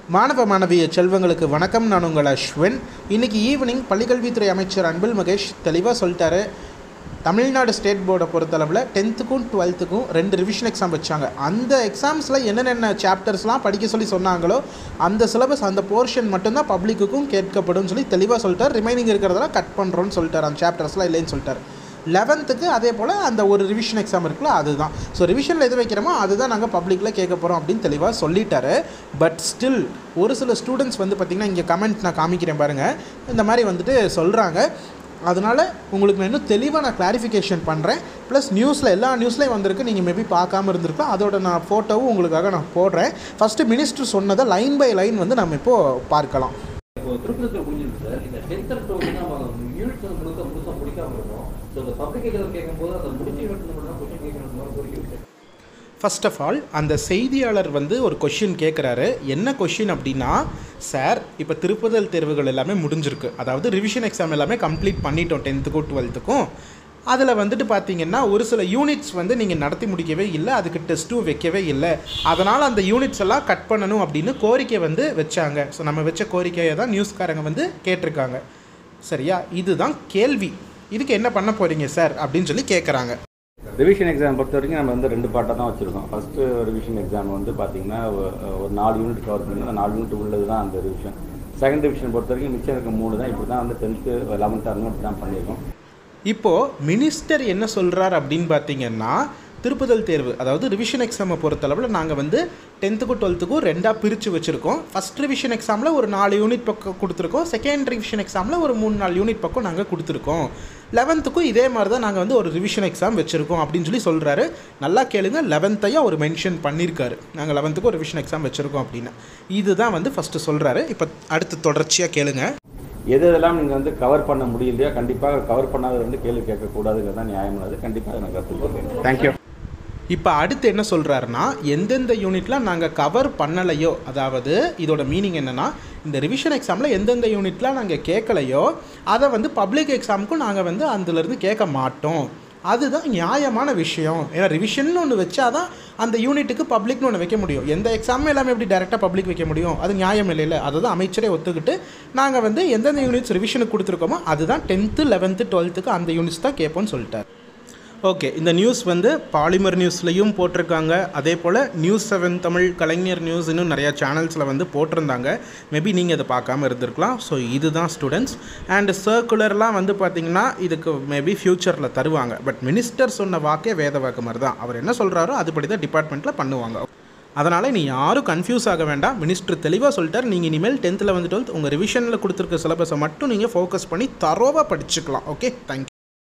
மாணவ மாணவிய செல்வங்களுக்கு வணக்கம் நான் உங்கள் அஸ்வின் இன்னைக்கு ஈவினிங் பள்ளிக்கல்வித்துறை அமைச்சர் அன்பில் மகேஷ் தெளிவாக சொல்லிட்டாரு தமிழ்நாடு ஸ்டேட் போர்டை பொறுத்தளவில் டென்த்துக்கும் டுவெல்த்துக்கும் ரெண்டு ரிவிஷன் எக்ஸாம் வச்சாங்க அந்த எக்ஸாம்ஸில் என்னென்ன சாப்டர்ஸ்லாம் படிக்க சொல்லி சொன்னாங்களோ அந்த சிலபஸ் அந்த போர்ஷன் மட்டும்தான் பப்ளிக்குக்கும் கேட்கப்படும் சொல்லி தெளிவாக சொல்லிட்டார் ரிமைனிங் இருக்கிறதெல்லாம் கட் பண்ணுறோன்னு சொல்லிட்டார் அந்த சாப்டர்ஸ்லாம் இல்லைன்னு சொல்லிட்டார் லெவன்த்துக்கு அதே போல் அந்த ஒரு ரிவிஷன் எக்ஸாம் இருக்குல்ல அதுதான் ஸோ ரிவிஷனில் எது வைக்கிறோமோ அதுதான் நாங்கள் பப்ளிக்கில் கேட்க போகிறோம் அப்படின்னு தெளிவாக சொல்லிட்டாரு பட் ஸ்டில் ஒரு சில ஸ்டூடெண்ட்ஸ் வந்து பார்த்திங்கன்னா இங்கே கமெண்ட் நான் காமிக்கிறேன் பாருங்கள் இந்த மாதிரி வந்துட்டு சொல்கிறாங்க அதனால் உங்களுக்கு நான் இன்னும் தெளிவாக நான் கிளாரிஃபிகேஷன் பண்ணுறேன் ப்ளஸ் நியூஸில் எல்லா நியூஸ்லேயும் வந்திருக்கு நீங்கள் மேபி பார்க்காம இருந்திருக்கலாம் அதோட நான் ஃபோட்டோவும் உங்களுக்காக நான் போடுறேன் ஃபஸ்ட்டு மினிஸ்டர் சொன்னதை லைன் பை லைன் வந்து நம்ம இப்போது பார்க்கலாம் இப்போ திருப்பதியில் முடிஞ்சிருக்கு சார் இந்த டென்த் அண்ட் டுவெல்த் நம்ம யூனிட்ஸ் வந்து முழுக்க முழுக்க முடிக்காம இருக்கோம் ஸோ இந்த பப்ளிக் எக்ஸாம் கேட்கும்போது அந்த முடிஞ்ச யூனிட் மட்டும் தான் கொஸ்டின் கேட்கணும் கோரிக்கை வச்சேன் ஃபர்ஸ்ட் ஆஃப் ஆல் அந்த செய்தியாளர் வந்து ஒரு கொஷின் கேட்குறாரு என்ன கொஷின் அப்படின்னா சார் இப்போ திருப்புதல் தேர்வுகள் எல்லாமே முடிஞ்சிருக்கு அதாவது ரிவிஷன் எக்ஸாம் எல்லாமே கம்ப்ளீட் பண்ணிட்டோம் டென்த்துக்கும் டுவெல்த்துக்கும் அதில் வந்துட்டு பார்த்தீங்கன்னா ஒரு சில யூனிட்ஸ் வந்து நீங்கள் நடத்தி முடிக்கவே இல்லை அதுக்கு டெஸ்ட்டும் வைக்கவே இல்லை அதனால் அந்த யூனிட்ஸ் எல்லாம் கட் பண்ணணும் அப்படின்னு கோரிக்கை வந்து வச்சாங்க ஸோ நம்ம வச்ச கோரிக்கையை தான் நியூஸ்காரங்க வந்து கேட்டிருக்காங்க சரியா இதுதான் கேள்வி இதுக்கு என்ன பண்ண போகிறீங்க சார் அப்படின்னு சொல்லி கேட்குறாங்க ரிவிஷன் எக்ஸாம் பொறுத்த வரைக்கும் நம்ம வந்து ரெண்டு பார்ட்டாக தான் வச்சுருக்கோம் ஃபஸ்ட்டு ரிவிஷன் எக்ஸாம் வந்து பார்த்தீங்கன்னா ஒ- ஒரு நாலு யூனிட் கவர் பண்ணி அந்த நாலு யூனிட் உள்ளது தான் அந்த ரிவிஷன் செகண்ட் ரிவிஷன் பொறுத்த வரைக்கும் மிச்சம் இருக்க மூணு தான் இப்படி தான் வந்து டென்த்து லெவன்த்து அந்த மாதிரி தான் பண்ணியிருக்கோம் இப்போது மினிஸ்டர் என்ன சொல்கிறார் அப்படின்னு பார்த்தீங்கன்னா திருப்புதல் தேர்வு அதாவது ரிவிஷன் எக்ஸாமை பொறுத்தளவில் நாங்கள் வந்து டென்த்துக்கும் டுவெல்த்துக்கும் ரெண்டாக பிரித்து வச்சுருக்கோம் ஃபஸ்ட் ரிவிஷன் எக்ஸாமில் ஒரு நாலு யூனிட் பக்கம் கொடுத்துருக்கோம் செகண்ட் ரிவிஷன் எக்ஸாமில் ஒரு மூணு நாலு யூனிட் பக்கம் நாங்கள் கொடுத்துருக்கோம் லெவன்த்துக்கும் இதே மாதிரி தான் நாங்கள் வந்து ஒரு ரிவிஷன் எக்ஸாம் வச்சுருக்கோம் அப்படின்னு சொல்லி சொல்கிறாரு நல்லா கேளுங்க லெவன்த்தையும் அவர் மென்ஷன் பண்ணியிருக்காரு நாங்கள் லெவன்த்துக்கும் ஒரு ரிவிஷன் எக்ஸாம் வச்சுருக்கோம் அப்படின்னு இதுதான் வந்து ஃபஸ்ட்டு சொல்கிறாரு இப்போ அடுத்து தொடர்ச்சியாக கேளுங்க எது எதெல்லாம் நீங்கள் வந்து கவர் பண்ண முடியலையோ கண்டிப்பாக கவர் பண்ணாதது வந்து கேள்வி கேட்கக்கூடாதுங்கிறது தான் நியாயமானது கண்டிப்பாக நான் கற்றுக்கொள்கிறேன் தேங்க்யூ இப்போ அடுத்து என்ன சொல்கிறாருன்னா எந்தெந்த யூனிட்ல நாங்கள் கவர் பண்ணலையோ அதாவது இதோட மீனிங் என்னென்னா இந்த ரிவிஷன் எக்ஸாமில் எந்தெந்த யூனிட்லாம் நாங்கள் கேட்கலையோ அதை வந்து பப்ளிக் எக்ஸாமுக்கும் நாங்கள் வந்து அதுலேருந்து கேட்க மாட்டோம் அதுதான் நியாயமான விஷயம் ஏன்னா ரிவிஷன் ஒன்று வச்சாதான் அந்த யூனிட்டுக்கு பப்ளிக்னு ஒன்று வைக்க முடியும் எந்த எக்ஸாமும் எல்லாமே எப்படி டேரெக்டாக பப்ளிக் வைக்க முடியும் அது நியாயம் இல்லைல்ல அதை தான் அமைச்சரே ஒத்துக்கிட்டு நாங்கள் வந்து எந்தெந்த யூனிட்ஸ் ரிவிஷனுக்கு கொடுத்துருக்கோமோ அதுதான் டென்த்து லெவன்த்து டுவெல்த்துக்கு அந்த யூனிட்ஸ் தான் கேட்போம்னு சொல்லிட்டார் ஓகே இந்த நியூஸ் வந்து பாலிமர் நியூஸ்லையும் போட்டிருக்காங்க அதே போல் news seven Tamil Kalaignar news இன்னும் நிறையா சேனல்ஸில் வந்து போட்டிருந்தாங்க மேபி நீங்கள் அதை பார்க்காம இருந்திருக்கலாம் ஸோ இதுதான் ஸ்டூடெண்ட்ஸ் அண்ட் சர்க்குலர்லாம் வந்து பார்த்தீங்கன்னா இதுக்கு மேபி ஃப்யூச்சரில் தருவாங்க பட் மினிஸ்டர் சொன்ன வாக்கே வேத வாக்கு மாதிரி தான் அவர் என்ன சொல்கிறாரோ அதுபடி தான் டிபார்ட்மெண்ட்டில் பண்ணுவாங்க அதனால் நீ யாரும் கன்ஃபியூஸ் ஆக வேண்டாம் மினிஸ்டர் தெளிவாக சொல்லிட்டார் நீங்கள் இனிமேல் டென்த்தில் வந்து டுவெல்த் உங்கள் ரிவிஷனில் கொடுத்துருக்க சிலபஸை மட்டும் நீங்கள் ஃபோக்கஸ் பண்ணி தரோவாக படிச்சுக்கலாம் ஓகே தேங்க்யூ